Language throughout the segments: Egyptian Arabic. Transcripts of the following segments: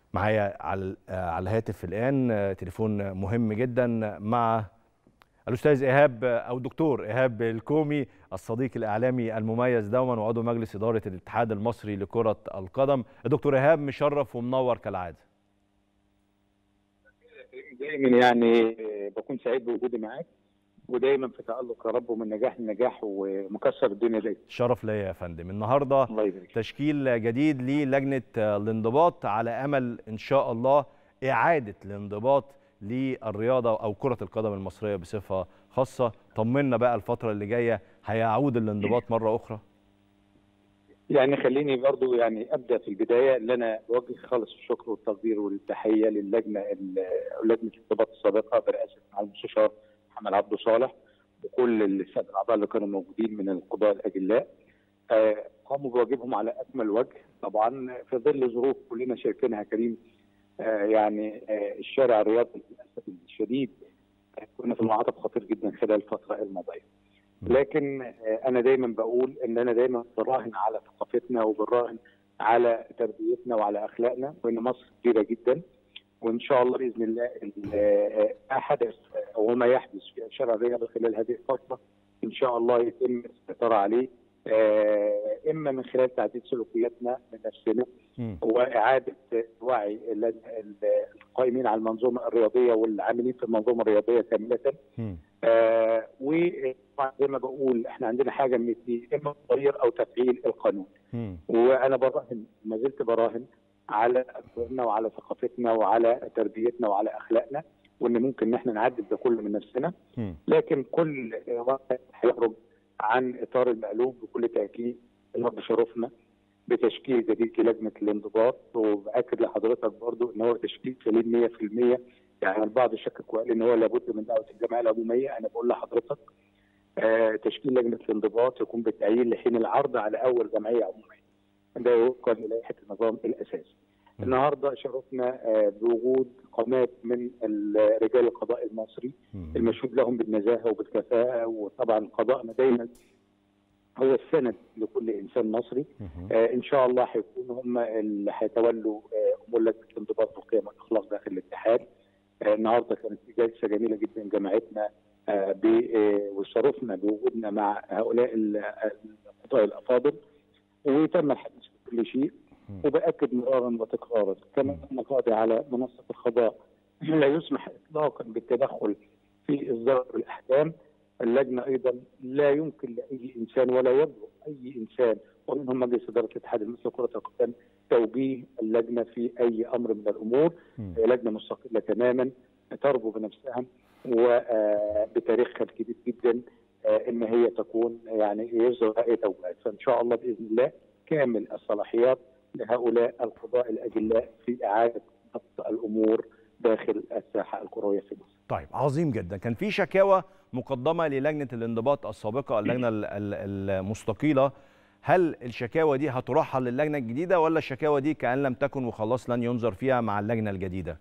معايا على على الهاتف الان تليفون مهم جدا مع الاستاذ ايهاب او الدكتور ايهاب الكومي الصديق الاعلامي المميز دوما وعضو مجلس اداره الاتحاد المصري لكره القدم دكتور ايهاب مشرف ومنور كالعاده دايما يعني بكون سعيد بوجودي معاك ودايما في تالق يا رب ومن نجاح لنجاح ومكسر الدنيا دايما شرف ليا يا فندم النهارده الله يبارك تشكيل جديد للجنه الانضباط على امل ان شاء الله اعاده الانضباط للرياضه او كره القدم المصريه بصفه خاصه طمنا بقى الفتره اللي جايه هيعود الانضباط مره اخرى يعني خليني برضو يعني ابدا في البدايه ان انا بوجه خالص الشكر والتقدير والتحيه للجنه لجنه الانضباط السابقه برئاسه مع المستشار محمد عبده صالح وكل الساده الاعضاء اللي كانوا موجودين من القضاء الاجلاء آه قاموا بواجبهم على اكمل وجه طبعا في ظل ظروف كلنا شايفينها كريم آه يعني آه الشارع الرياضي للاسف الشديد كنا في منعطف خطير جدا خلال الفتره الماضيه. لكن انا دايما بقول ان انا دايما براهن على ثقافتنا وبراهن على تربيتنا وعلى اخلاقنا وان مصر كبيره جدا وان شاء الله باذن الله ما حدث وما يحدث في الشارع الرياضي خلال هذه الفتره ان شاء الله يتم السيطره عليه اما من خلال تعديل سلوكياتنا من نفسنا واعاده وعي القائمين على المنظومه الرياضيه والعاملين في المنظومه الرياضيه كامله آه وزي ما بقول احنا عندنا حاجه من اثنين اما تغيير او تفعيل القانون م. وانا براهن ما زلت براهن على اخلاقنا وعلى ثقافتنا وعلى تربيتنا وعلى اخلاقنا وان ممكن ان احنا نعدل ده كله من نفسنا م. لكن كل واحد هيخرج عن اطار المألوف بكل تاكيد الرب شرفنا بتشكيل جديد لجنه الانضباط وباكد لحضرتك برضو ان هو تشكيل سليم 100% يعني البعض شكك وقال ان هو لابد من دعوه الجمعيه العموميه انا بقول لحضرتك آه تشكيل لجنه الانضباط يكون بالتعيين لحين العرض على اول جمعيه عموميه ده وفقا للائحه النظام الاساسي. النهارده شرفنا آه بوجود قامات من رجال القضاء المصري المشهود لهم بالنزاهه وبالكفاءه وطبعا قضاءنا دايما هو السند لكل انسان مصري آه ان شاء الله هيكونوا هم اللي هيتولوا آه امور لجنه الانضباط والقيم والاخلاق داخل الاتحاد آه النهارده كانت جلسه جميله جدا جمعتنا آه وشرفنا بوجودنا مع هؤلاء القضاء الافاضل وتم الحديث في كل شيء وباكد مرارا وتكرارا كما ان قاضي على منصه القضاء لا يسمح اطلاقا بالتدخل في اصدار الاحكام اللجنه ايضا لا يمكن لاي انسان ولا يبلغ اي انسان ومنهم مجلس اداره الاتحاد المصري لكره القدم توجيه اللجنه في اي امر من الامور هي لجنه مستقله تماما تربو بنفسها وبتاريخها الكبير جدا ان هي تكون يعني يصدر اي توجيهات فان شاء الله باذن الله كامل الصلاحيات لهؤلاء القضاء الاجلاء في اعاده ضبط الامور داخل الساحه الكرويه في مصر. طيب عظيم جدا كان في شكاوى مقدمه للجنه الانضباط السابقه اللجنه المستقيله هل الشكاوى دي هترحل للجنه الجديده ولا الشكاوى دي كان لم تكن وخلاص لن ينظر فيها مع اللجنه الجديده؟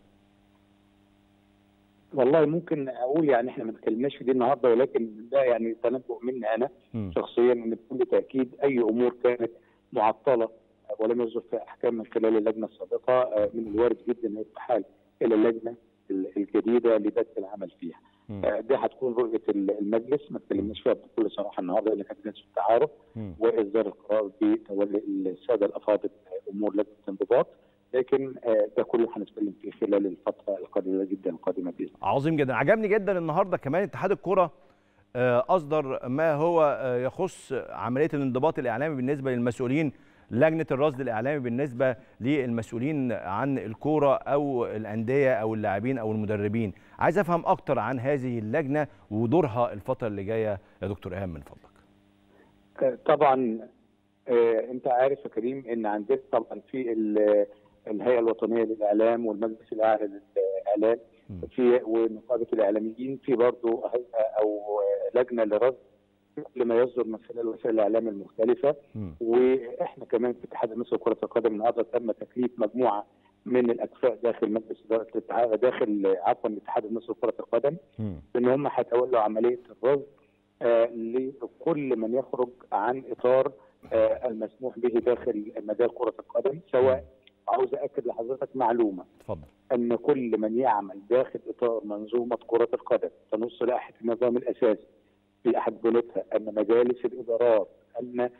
والله ممكن اقول يعني احنا ما اتكلمناش في دي النهارده ولكن ده يعني تنبؤ مني انا م. شخصيا ان بكل تاكيد اي امور كانت معطله ولم يصدر فيها احكام من خلال اللجنه السابقه من الوارد جدا ان يرتحل الى اللجنه الجديده لبدء العمل فيها. دي هتكون رؤيه المجلس ما اتكلمناش فيها بكل صراحه النهارده لان كانت جلسه تعارف واصدار القرار بتولي الساده الافاضل امور لجنه الانضباط لكن ده كله هنتكلم فيه خلال الفتره القليله جدا القادمه باذن الله. عظيم جدا عجبني جدا النهارده كمان اتحاد الكره اصدر ما هو يخص عمليه الانضباط الاعلامي بالنسبه للمسؤولين لجنه الرصد الاعلامي بالنسبه للمسؤولين عن الكوره او الانديه او اللاعبين او المدربين عايز افهم اكتر عن هذه اللجنه ودورها الفتره اللي جايه يا دكتور ايهاب من فضلك طبعا انت عارف يا كريم ان عندنا طبعا في الهيئه الوطنيه للاعلام والمجلس الاعلى للاعلام في ونقابه الاعلاميين في برضه هيئه او لجنه لرصد كل ما يصدر من خلال وسائل الاعلام المختلفه م. واحنا كمان في اتحاد مصر لكره القدم النهارده تم تكليف مجموعه من الاكفاء داخل مجلس اداره الاتحاد داخل عفوا الاتحاد المصري لكره القدم ان هم هيتولوا عمليه الرصد آه لكل من يخرج عن اطار آه المسموح به داخل مجال كره القدم سواء عاوز اكد لحضرتك معلومه اتفضل ان كل من يعمل داخل اطار منظومه كره القدم تنص لائحه النظام الاساسي في احد بنودها ان مجالس الادارات ان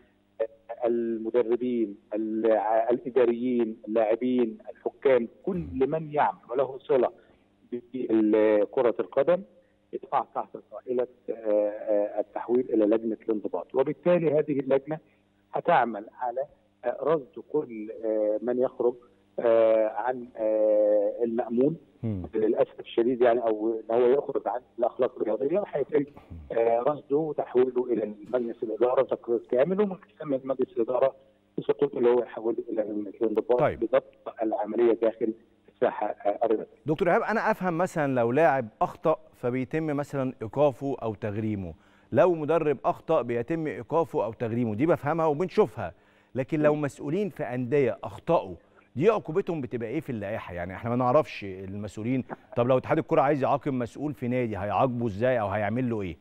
المدربين الع- الاداريين اللاعبين الحكام كل من يعمل وله صله بكره القدم يقع تحت طائله آه، آه، التحويل الى لجنه الانضباط وبالتالي هذه اللجنه هتعمل على آه، رصد كل آه، من يخرج آه، عن آه، المأمون مم. للاسف الشديد يعني او ان هو يخرج عن الاخلاق الرياضيه هيتم آه، رصده وتحويله الى مجلس الاداره تقرير كامل ومن ثم مجلس الاداره بسقوط اللي هو يحوله الى الانضباط طيب. بضبط العمليه داخل الساحه آه، الرياضيه. دكتور ايهاب انا افهم مثلا لو لاعب اخطا فبيتم مثلا ايقافه او تغريمه لو مدرب اخطا بيتم ايقافه او تغريمه دي بفهمها وبنشوفها لكن لو مسؤولين في انديه اخطاوا دي عقوبتهم بتبقى ايه في اللائحه يعني احنا ما نعرفش المسؤولين طب لو اتحاد الكره عايز يعاقب مسؤول في نادي هيعاقبه ازاي او هيعمل له ايه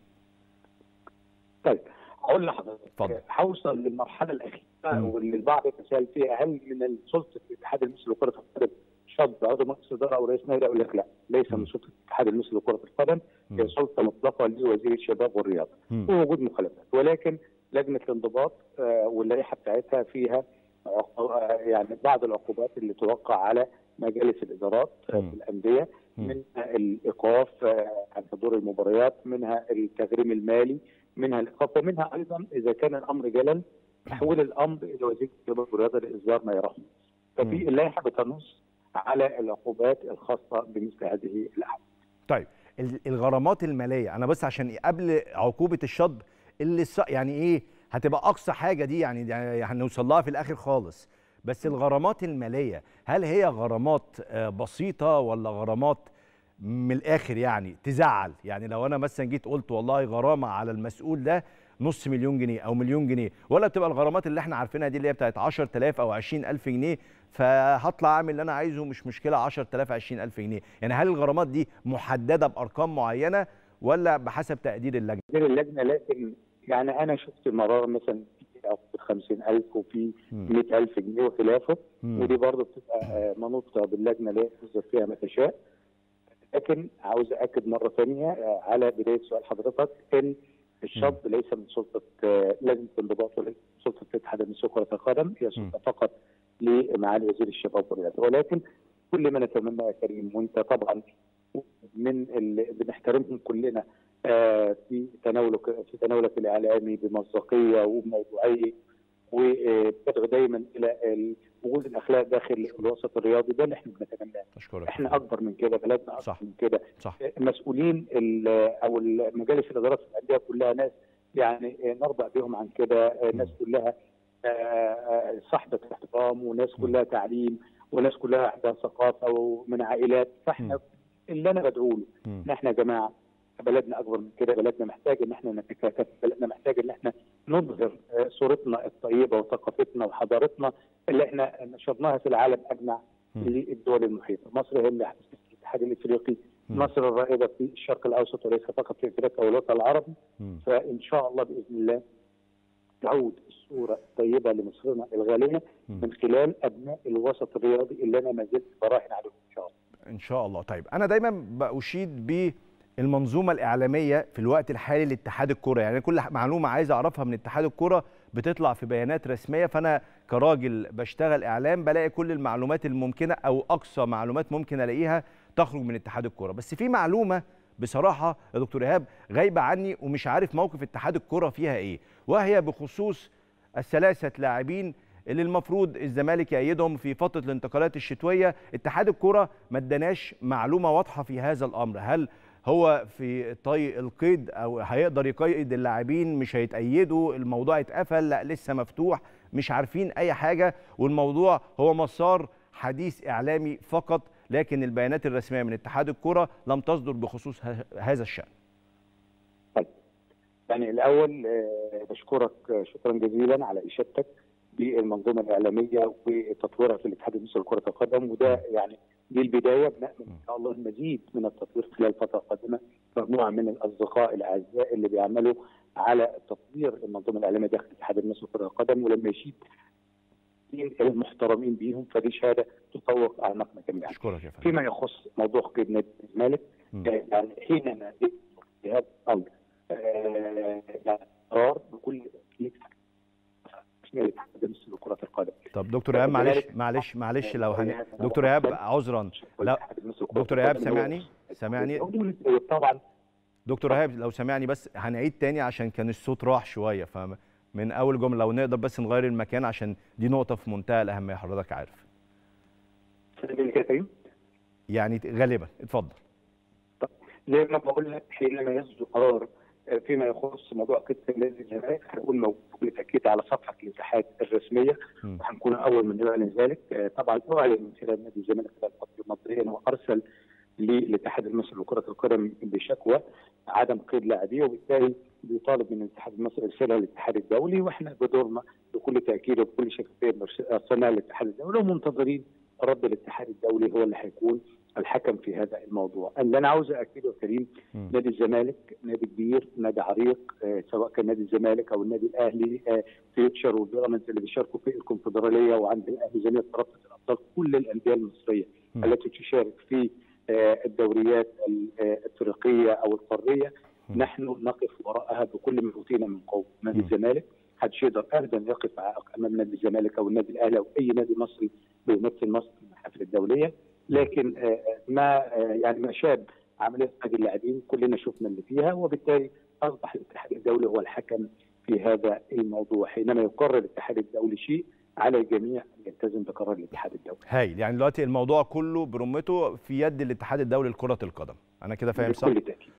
طيب هقول لحضرتك اتفضل. آه، هوصل للمرحله الاخيره مم. واللي البعض يتساءل فيها هل من سلطه الاتحاد المصري لكره القدم شد عضو مجلس اداره او رئيس نادي اقول لك لا ليس مم. من سلطه الاتحاد المصري لكره القدم مم. هي سلطه مطلقه لوزير الشباب والرياضه مم. ووجود مخالفات ولكن لجنه الانضباط آه، واللائحه بتاعتها فيها عق- آه، يعني بعض العقوبات اللي توقع على مجالس الادارات آه، مم. في الانديه مم. منها الايقاف آه، عن حضور المباريات منها التغريم المالي منها الايقاف ومنها ايضا اذا كان الامر جلل تحويل الامر الى وزير الشباب والرياضه لاصدار ما يرحم مم. ففي اللائحه بتنص على العقوبات الخاصه بمثل هذه الاحوال طيب ال- الغرامات الماليه انا بس عشان قبل عقوبه الشطب اللي الص- يعني ايه هتبقى اقصى حاجه دي يعني يعني هنوصل لها في الاخر خالص بس الغرامات الماليه هل هي غرامات آه، بسيطه ولا غرامات من الاخر يعني تزعل يعني لو انا مثلا جيت قلت والله غرامه على المسؤول ده نص مليون جنيه او مليون جنيه ولا بتبقى الغرامات اللي احنا عارفينها دي اللي هي بتاعت 10000 او 20000 جنيه فهطلع اعمل اللي انا عايزه مش مشكله 10000 20000 جنيه يعني هل الغرامات دي محدده بارقام معينه ولا بحسب تقدير اللجنه غير اللجنه لكن يعني انا شفت مرار مثلا في 50000 وفي مم. 100000 جنيه وخلافه مم. ودي برضه بتبقى آه، منوطه باللجنه اللي هي تصدر فيها ما تشاء لكن عاوز اكد مره ثانيه آه، على بدايه سؤال حضرتك ان الشطب ليس من سلطه آه، لجنه الانضباط وليس من سلطه الاتحاد المصري لكره القدم هي سلطه فقط لمعالي وزير الشباب والرياضه ولكن كل ما نتمنى يا كريم وانت طبعا من اللي بنحترمهم كلنا آه، في تناولك في تناولك الاعلامي بمصداقيه وبموضوعيه وبتدعو دايما الى ال- وجود الاخلاق داخل الوسط الرياضي ده اللي احنا بنتمناه اشكرك احنا اكبر من كده بلدنا اكبر صح. من كده صح مسؤولين ال- او مجالس الادارات في الانديه كلها ناس يعني نرضى بهم عن كده ناس كلها آه، آه، صاحبه احترام وناس كلها تعليم وناس كلها عندها ثقافه ومن عائلات فاحنا اللي انا بدعو له مم. ان احنا يا جماعه بلدنا اكبر من كده بلدنا محتاج ان احنا نتكاتف بلدنا محتاج ان احنا نظهر آه، صورتنا الطيبه وثقافتنا وحضارتنا اللي احنا نشرناها في العالم اجمع مم. للدول المحيطه مصر هي اللي هتستثمر في الاتحاد الافريقي مم. مصر الرائده في الشرق الاوسط وليس فقط في افريقيا والوطن العربي مم. فان شاء الله باذن الله تعود الصوره الطيبه لمصرنا الغاليه مم. من خلال ابناء الوسط الرياضي اللي انا ما زلت براهن عليهم ان شاء الله. ان شاء الله طيب انا دايما باشيد بالمنظومه الاعلاميه في الوقت الحالي لاتحاد الكره يعني كل معلومه عايز اعرفها من اتحاد الكره بتطلع في بيانات رسميه فانا كراجل بشتغل اعلام بلاقي كل المعلومات الممكنه او اقصى معلومات ممكن الاقيها تخرج من اتحاد الكره بس في معلومه بصراحه يا دكتور ايهاب غايبه عني ومش عارف موقف اتحاد الكره فيها ايه وهي بخصوص الثلاثه لاعبين اللي المفروض الزمالك يأيدهم في فتره الانتقالات الشتويه اتحاد الكره ما اداناش معلومه واضحه في هذا الامر هل هو في طي القيد او هيقدر يقيد اللاعبين مش هيتأيدوا الموضوع اتقفل لا لسه مفتوح مش عارفين اي حاجه والموضوع هو مسار حديث اعلامي فقط لكن البيانات الرسميه من اتحاد الكره لم تصدر بخصوص ه- هذا الشان يعني الاول آه، بشكرك آه، شكرا جزيلا على اشادتك بالمنظومه الاعلاميه وتطويرها في الاتحاد المصري لكره القدم وده يعني دي البدايه بنامل ان شاء الله المزيد من التطوير خلال الفتره القادمه مجموعه من الاصدقاء الاعزاء اللي بيعملوا على تطوير المنظومه الاعلاميه داخل الاتحاد المصري لكره القدم ولما يشيد المحترمين بيهم فدي شهاده تفوق اعناقنا جميعا. اشكرك يا فندم فيما يخص موضوع قيد نادي الزمالك مم. يعني حينما في هذا الامر آه، يعني قرار بكل تاكيد تشميل الاتحاد المصري لكره القدم. طب دكتور ايهاب معلش معلش معلش لو هن... دكتور ايهاب عذرا لا والاتحاد المصري لكرة دكتور ايهاب القدم هو سامعني سامعني طبعا دكتور ايهاب لو سامعني بس هنعيد تاني عشان كان الصوت راح شويه فمن اول جمله لو نقدر بس نغير المكان عشان دي نقطه في منتهى الاهميه حضرتك عارف سامعني كده كريم؟ يعني غالبا اتفضل زي ما بقول لك حينما يصدر قرار آه، فيما يخص موضوع قصه نادي الزمالك هنكون موجود بكل تاكيد على صفحه الاتحاد الرسميه مم. وهنكون اول من يعلن ذلك آه، طبعا اعلن من خلال نادي الزمالك خلال الفتره الماضيه وارسل للاتحاد المصري لكره القدم بشكوى عدم قيد لاعبيه وبالتالي بيطالب من الاتحاد المصري ارسالها للاتحاد الدولي واحنا بدورنا بكل تاكيد وبكل شفافيه ارسلناها للاتحاد الدولي ومنتظرين رد الاتحاد الدولي هو اللي هيكون الحكم في هذا الموضوع. اللي انا عاوز اكده يا كريم مم. نادي الزمالك نادي كبير نادي عريق آه، سواء كان نادي الزمالك او النادي الاهلي آه، فيوتشر وبيراميدز اللي بيشاركوا في الكونفدراليه وعند الاهلي جميع رابطه الابطال كل الانديه المصريه مم. التي تشارك في آه، الدوريات ال- آه، الافريقيه او القاريه مم. نحن نقف وراءها بكل ما اوتينا من قوه نادي مم. الزمالك محدش يقدر ابدا يقف عائق امام نادي الزمالك او النادي الاهلي او اي نادي مصري بيمثل مصر في المحافل الدوليه لكن آه، آه، ما آه، يعني ما شاب عمليه قيد اللاعبين كلنا شفنا اللي فيها وبالتالي اصبح الاتحاد الدولي هو الحكم في هذا الموضوع حينما يقرر الاتحاد الدولي شيء على الجميع ان يلتزم بقرار الاتحاد الدولي هايل يعني دلوقتي الموضوع كله برمته في يد الاتحاد الدولي لكره القدم انا كده فاهم صح بكل تاكيد